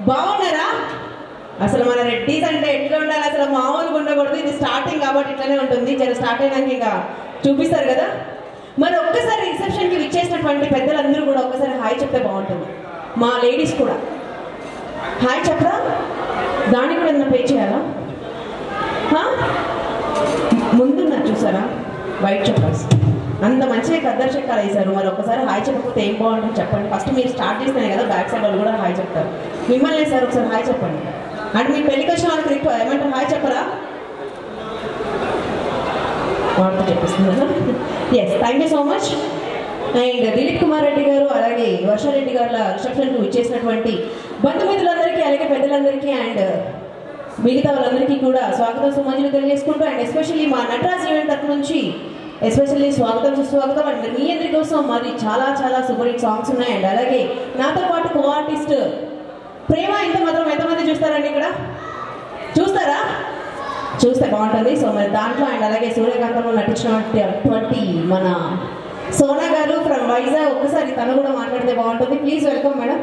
బాగున్నారా అసలు మన రెడ్డిస్ అంటే ఎట్లా ఉండాలి అసలు మామూలుగా ఉండకూడదు ఇది స్టార్టింగ్ కాబట్టి ఇట్లానే ఉంటుంది జర స్టార్ట్ అయినాక ఇంకా చూపిస్తారు కదా మరి ఒక్కసారి రిసెప్షన్కి విచ్చేసినటువంటి పెద్దలందరూ కూడా ఒక్కసారి హాయ్ చెప్తే బాగుంటుంది మా లేడీస్ కూడా హాయ్ చెప్పరా దానికి కూడా ఏదైనా పే చేయాలా హా? ముందున్నారు చూసారా వైట్ చెప్పర్స్ అంత మంచిగా కద్దరు చెక్కాలు వేశారు మరి ఒకసారి హాయ్ చెప్పకపోతే ఏం బాగుంటుంది చెప్పండి ఫస్ట్ మీరు స్టార్ట్ చేస్తేనే కదా బ్యాక్ సైడ్ వాళ్ళు కూడా హాయ్ చెప్తారు మిమ్మల్ని సార్ ఒకసారి హాయ్ చెప్పండి అంటే మీ పెళ్లికి వచ్చిన వాళ్ళకి రిక్వ- ఏమంటారు హాయ్ చెప్పరా వార్త చెప్పిస్తున్నాను yes thank you so much and Dilip Kumar Reddy garu అలాగే వర్షారెడ్డి గారు రిసెప్షన్కు ఇచ్చేసినటువంటి బంధుమిత్రులందరికీ అలాగే పెద్దలందరికీ అండ్ మిగతా వాళ్ళందరికీ కూడా స్వాగతం సుమంజలు తెలియజేసుకుంటూ అండ్ ఎస్పెషల్లీ మా నటరాజ్ ఈవెంట్ తరఫు నుంచి ఎస్పెషల్లీ స్వాగతం సుస్వాగతం అండ్ మీ అందరి కోసం మరి చాలా చాలా సూపర్ హిట్ సాంగ్స్ ఉన్నాయి అండ్ అలాగే నాతో పాటు కో ఆర్టిస్ట్ ప్రేమ ఇంత మాత్రం ఎంతమంది చూస్తారండి ఇక్కడ చూస్తారా చూస్తే బాగుంటుంది సో మరి దాంట్లో అండ్ అలాగే సూర్యకాంతంలో నటించినటువంటి మన సోనా గారు ఫ్రమ్ వైజాగ్ ఒక్కసారి తను కూడా మాట్లాడితే బాగుంటుంది ప్లీజ్ వెల్కమ్ మేడం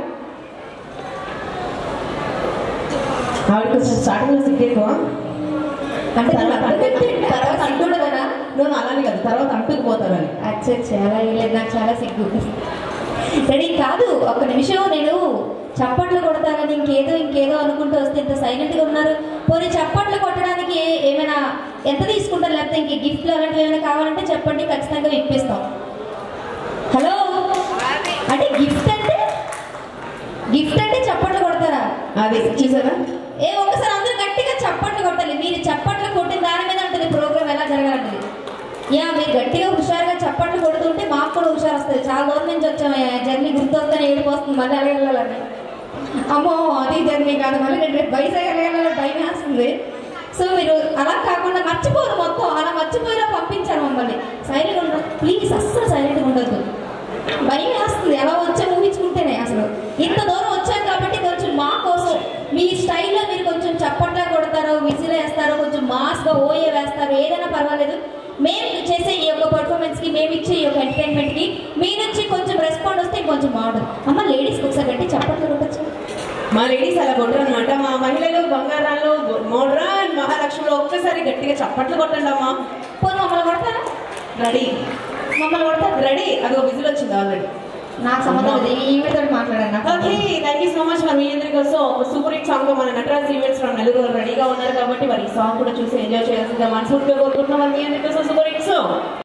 ఆవిడ కొంచెం స్టార్టింగ్లో సిగ్గేక్కువ అంటే తర్వాత అంటు- తర్వాత అంటుండదనా నువ్వు అలానే కదా తర్వాత అంటుకుపోతారని అచ్చా చాలా ఏం లేదు నాకు చాలా సిగ్గు రెడీ కాదు ఒక్క నిమిషం నేను చప్పట్లు కొడతానని ఇంకేదో ఇంకేదో అనుకుంటూ వస్తే ఇంత సైలెంట్గా ఉన్నారు పోనీ చప్పట్లు కొట్టడానికి ఏ- ఏమైనా ఎంత తీసుకుంటారు లేకపోతే ఇంక గిఫ్ట్లు అలాంటివి ఏమైనా కావాలంటే చెప్పండి ఖచ్చితంగా ఇప్పిస్తాం హలో అంటే గిఫ్ట్ అంటే గిఫ్ట్ అంటే చప్పట్లు కొడతారా అది చూసారా ఏ ఒకసారి అందరూ గట్టిగా చప్పట్లు కొట్టాలి మీరు చప్పట్లు కొట్టిన దాని మీద ఉంటుంది ప్రోగ్రామ్ ఎలా జరగాలంటే యా మీరు గట్టిగా హుషారుగా చప్పట్లు కొడుతుంటే మాకు కూడా హుషారు వస్తుంది చాలా దూరం నుంచి వచ్చాం జర్నీ గుర్తొస్తానే ఏడుపు వస్తుంది మళ్ళీ అలాగే వెళ్ళాలని అమ్మో అది జర్నీ కాదు మళ్ళీ నేను రేపు వైజాగ్ వెళ్ళాలని భయం వేస్తుంది సో మీరు అలా కాకుండా మర్చిపోరు మొత్తం అలా మర్చిపోయినా పంపించారు మమ్మల్ని సైలెంట్ ఉండదు ప్లీజ్ అస్సలు సైలెంట్గా ఉండొద్దు భయం వేస్తుంది ఎలా వచ్చా ఊహించుకుంటేనే అసలు ఇంత దూరం వచ్చాం కాబట్టి కొంచెం మా కోసం మీ స్టైల్లో మీరు కొంచెం చప్పట్లా కొడతారో విజిల్ వేస్తారో కొంచెం మాస్గా ఓఏ వేస్తారో ఏదైనా పర్వాలేదు మేము చేసే ఈ యొక్క పర్ఫార్మెన్స్కి మేము ఇచ్చే ఈ యొక్క ఎంటర్టైన్మెంట్కి మీ నుంచి కొంచెం రెస్పాండ్ వస్తే కొంచెం బాగుంటుంది అమ్మ లేడీస్కి ఒకసారి గట్టి చప్పట్లు కొట్టచ్చు మా లేడీస్ అలా కొట్టరు అనమాట మా మహిళలు బంగారాలు మోడ్రన్ మహాలక్ష్మిలో ఒక్కసారి గట్టిగా చప్పట్లు కొట్టండి అమ్మా పోనీ మమ్మల్ని కొడతారా రెడీ మమ్మల్ని కొడతారా రెడీ అదో విజిల్ వచ్చింది ఆల్రెడీ నాకు సంబంధం లేదు ఈవిడతో మాట్లాడాను నాకు okay thank you so much మరి మీ అందరి కోసం ఒక సూపర్ హిట్ సాంగ్ మన నటరాజ్ ఈవెంట్స్ ఫ్రమ్ నెల్లూరు రెడీగా ఉన్నారు కాబట్టి మరి ఈ సాంగ్ కూడా చూసి ఎంజాయ్ చేయాల్సిందిగా మనస్ఫూర్తిగా కోరుకుంటున్నాం మరి మీ అందరి కోసం సూపర్ హిట్ సాంగ్